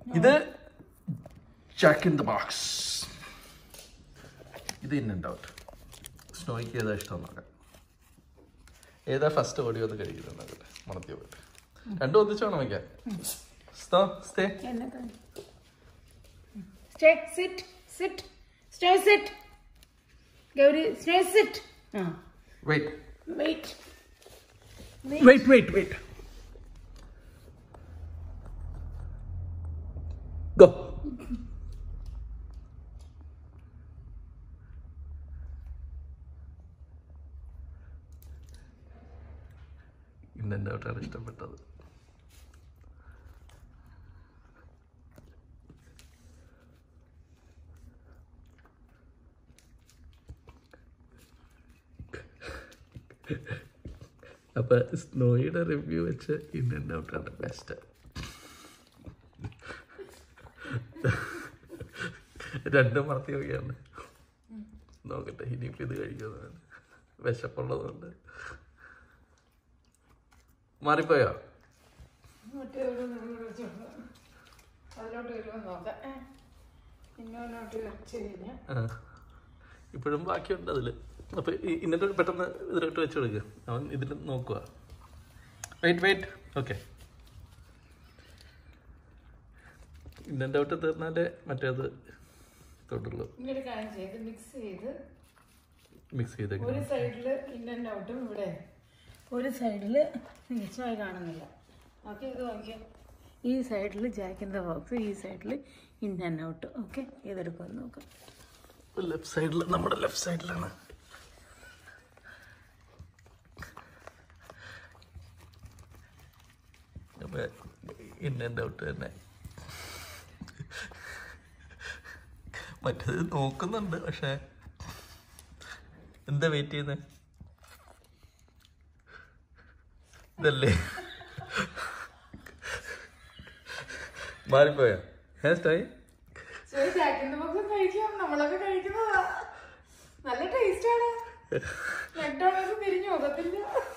ഇത് jack in the box ഇത് in and out സ്നോയ്ക്ക് ഏതാ ഇഷ്ടം നോക്കാം ഏതാ ഫസ്റ്റ് ഓടി വന്ന് കഴിക്കുന്നത് നോക്കട്ടെ മണത്തി പോയിട്ട് രണ്ടും ഒന്നിച്ച് വേണം വയ്ക്കാൻ സ്തോ stay. എന്നെ കാണി. Stay, sit, sit. Stay, sit. Gauri stay, sit. ആ Wait. wait. Wait, wait, wait. Go. ഇന്നെൻ്റെ ഔട്ടാണ് ഇഷ്ടപ്പെട്ടത് അപ്പൊ സ്നോയുടെ റിവ്യൂ വെച്ച് ഇന്ത്യൻ ഔട്ടാണ് ബെസ്റ്റ് രണ്ടും മറത്തി നോക്കിയാണ് നോക്കട്ടെ ഇനിയിപ്പോ ഇത് കഴിക്കുന്നതാണ് വിശപ്പുള്ളതുകൊണ്ട് മാറിപ്പോയോ മറ്റേ ഒരു നമ്മൾ വെച്ചോണ്ട് അതിലോട്ട് വരുമോ നോക്കാം ഏ. ഇന്നോട്ട് വെച്ച് കഴിഞ്ഞാൽ ആ. ഇപ്പോഴും ബാക്കിയുണ്ട് അതില് അപ്പൊ ഈ- ഇന്നത്തെ പെട്ടെന്ന് ഇതിലോട്ട് വെച്ച് കൊടുക്കുക അവൻ ഇതിൽ നോക്കുക വെയിറ്റ് വെയിറ്റ് ഓക്കെ ഇന്നത്തെ ഔട്ട് തീർന്നാലേ മറ്റേത് തൊടുള്ളൂ ഇങ്ങനെ കാര്യം ചെയ്ത് മിക്സ് ചെയ്ത് മിക്സ് ചെയ്തേക്കണം ഒരു സൈഡിൽ ഇന്നൻ ഔട്ടും ഇവിടെ ഒരു സൈഡിൽ മിച്ചമായി കാണുന്നില്ല ഓക്കെ ഇത് നോക്കിയാൽ ഈ സൈഡിൽ ജാക്കിൻ്റെ ബോക്സ് ഈ സൈഡിൽ ഇന്നൻ ഔട്ട് ഓക്കെ ഏതെടുക്കുമെന്ന് നോക്കാം ലെഫ്റ്റ് സൈഡിൽ നമ്മുടെ ലെഫ്റ്റ് സൈഡിലാണ് അപ്പൊ ഇന്നെ ഔട്ട് തന്നെ മറ്റേത് നോക്കുന്നുണ്ട് പക്ഷെ എന്താ വെയിറ്റ് ചെയ്യുന്നത് ഇതല്ലേ മാറിപ്പോയോ ഹേസ്റ്റായി ജാക്കിൻ്റെ ബോക്സ് കഴിക്കാം നമ്മളൊക്കെ കഴിക്കുന്നതാ നല്ല ടേസ്റ്റാണ് മെക്ഡോണൾസ് തിരിഞ്ഞു പോകത്തില്ല